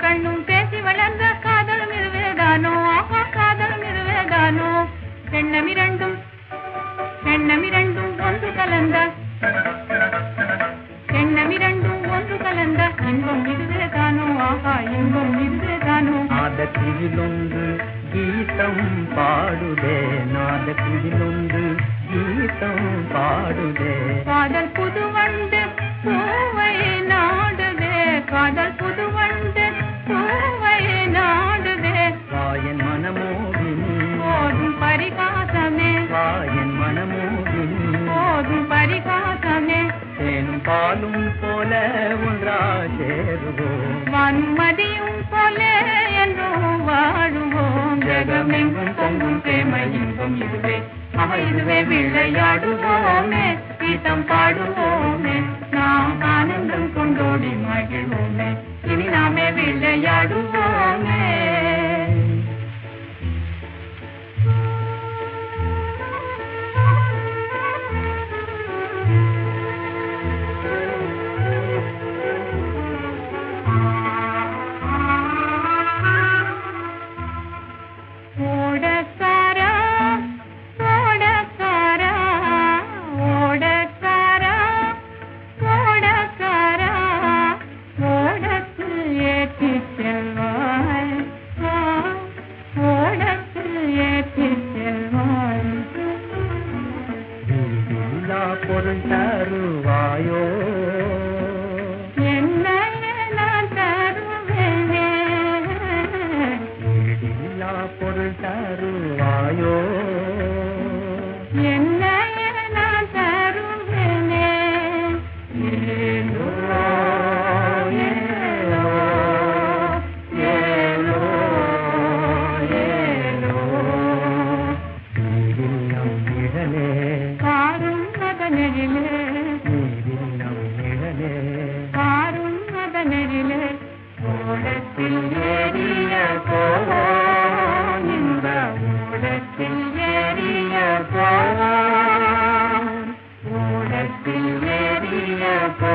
கண்ணும் பேசி வளர்ந்த காதலும் இருவேதானோ ஆஹா காதலும் இருவேதானோ எண்ணம் இரண்டும் எண்ணம் இரண்டும் ஒன்று கலந்த எண்ணம் இரண்டும் ஒன்று கலந்த இன்பம் இதுவேதானோ ஆஹா இன்பம் இதுவேதானோ நாதத்திலொன்று கீதம் பாடுதே நாதத்திலொன்று கீதம் பாடுதே காதல் புது வண்டு பூவை நாடுதே காதல் புது வண்டு பூவை நாடுதே வாயன் மனமோகினி போதும் பரிகாசமே வாயன் மனமோகினி போதும் பரிகாசமே தேனும் பாலும் போல ஒன்றா சேருவோம் வன்மதியும் போல என்றும் வாழுவோம் ஜெகமெங்கும் பொங்கும் பிரேம இன்பம் இதுவே ஆஹா, இதுவே விளையாடுவோமே கீதம் பாடுவோமே நாம் ஆனந்தம் கொண்டோடி மகிழ்வோமே இனி நாமே விளையாடுவோமே ஓடக்காரா ஓடக்காரா ஓடக்காரா ஓடக்காரா ஓடத்தில் ஏற்றி செல்வாய் ஆ, ஓடத்தில் ஏற்றி செல்வாய் வீடில்லா பொருள் தருவாயோ என்னையே நான் தருவேனே வீடில்லா பொருள் தருவாயோ என்னையே நான் தருவேனே ஏலோ ஏலோ ஏலோ ஏலோ நீரில்லம் நிழலே காரும் மதனெழிலே நீரில்லம் நிழலே காரும் மதனெழிலே ஓடத்தில் ஏறிய போவோ இந்த ஓடத்தில் ஏறிய போவோம் ஓடத்தில் ஏறிய போ